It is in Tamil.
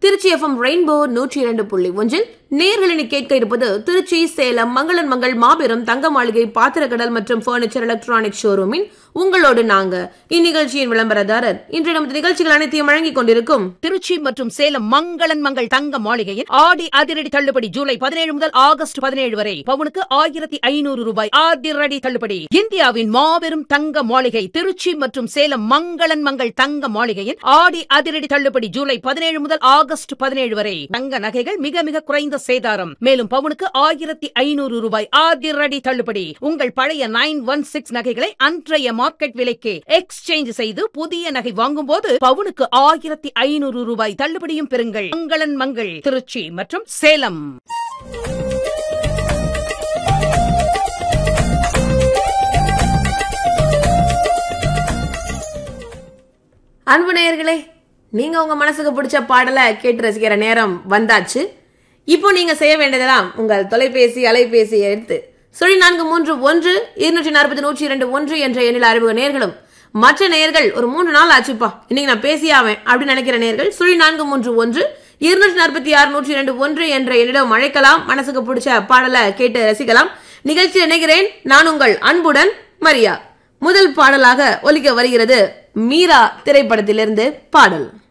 திருச்சி எஃப்எம் ரெயின்போ நூற்றி இரண்டு புள்ளி ஒன்றில் நேர்களினி கேட்க இருப்பது திருச்சி சேலம் மங்களன் மங்கள் மாபெரும் தங்க மாளிகை பாத்திரக்கடல் மற்றும் பர்னிச்சர் எலக்ட்ரானிக் ஷோரூமின் உங்களோடு நாங்க இந்நிகழ்ச்சியின் விளம்பரதாரர் இன்று நமது நிகழ்ச்சிகள் அனைத்தையும் வழங்கிக் கொண்டிருக்கும் திருச்சி மற்றும் சேலம் மங்களன் மங்கள் தங்க மாளிகையில் ஆடி அதிரடி தள்ளுபடி ஜூலை பதினேழு முதல் ஆகஸ்ட் பதினேழு வரை பவுனுக்கு ஆயிரத்தி ஐநூறு ரூபாய் அதிரடி தள்ளுபடி இந்தியாவின் மாபெரும் தங்க மாளிகை திருச்சி மற்றும் சேலம் மங்களன் மங்கள் தங்க மாளிகையில் ஆடி அதிரடி தள்ளுபடி ஜூலை பதினேழு முதல் ஆகஸ்ட் பதினேழு வரை தங்க நகைகள் மிக மிக குறைந்த சேதாரம் மேலும் பவுனுக்கு ஆயிரத்தி ஐநூறு ரூபாய் அதிரடி தள்ளுபடி உங்கள் பழைய நைன் ஒன் சிக்ஸ் நகைகளை அன்றைய மார்க்கெட் விலைக்கு எக்ஸ்சேஞ்ச் செய்து புதிய நகை வாங்கும் போது பவுனுக்கு ஆயிரத்தி ஐநூறு ரூபாய் தள்ளுபடியும் பெறுங்கள் மங்களன் மங்கள் திருச்சி மற்றும் சேலம் அன்பு நேயர்களே நீங்க உங்க மனசுக்கு பிடிச்ச பாடலை கேட்டு ரசிக்கிற நேரம் வந்தாச்சு இப்போ நீங்க செய்ய வேண்டியதெல்லாம் உங்கள் தொலைபேசி அலைபேசி எடுத்து சுழி நான்கு மூன்று ஒன்று இருநூற்றி நாற்பது நூற்றி இரண்டு ஒன்று என்ற எண்ணில் அறிமுக நேர்களும் மற்ற நேயர்கள் ஒரு மூன்று நாள் ஆச்சுப்பா இன்னைக்கு நான் பேசியாவேன் அப்படின்னு நினைக்கிற நேயர்கள் சுழி நான்கு மூன்று ஒன்று இருநூற்றி நாற்பத்தி ஆறு நூற்றி இரண்டு ஒன்று என்ற எண்ணிடம் அழைக்கலாம் மனசுக்கு பிடிச்ச பாடலை கேட்டு ரசிக்கலாம் நிகழ்ச்சியில் இணைகிறேன் நான் உங்கள் அன்புடன் மரியா முதல் பாடலாக ஒலிக்க வருகிறது மீரா திரைப்படத்திலிருந்து பாடல்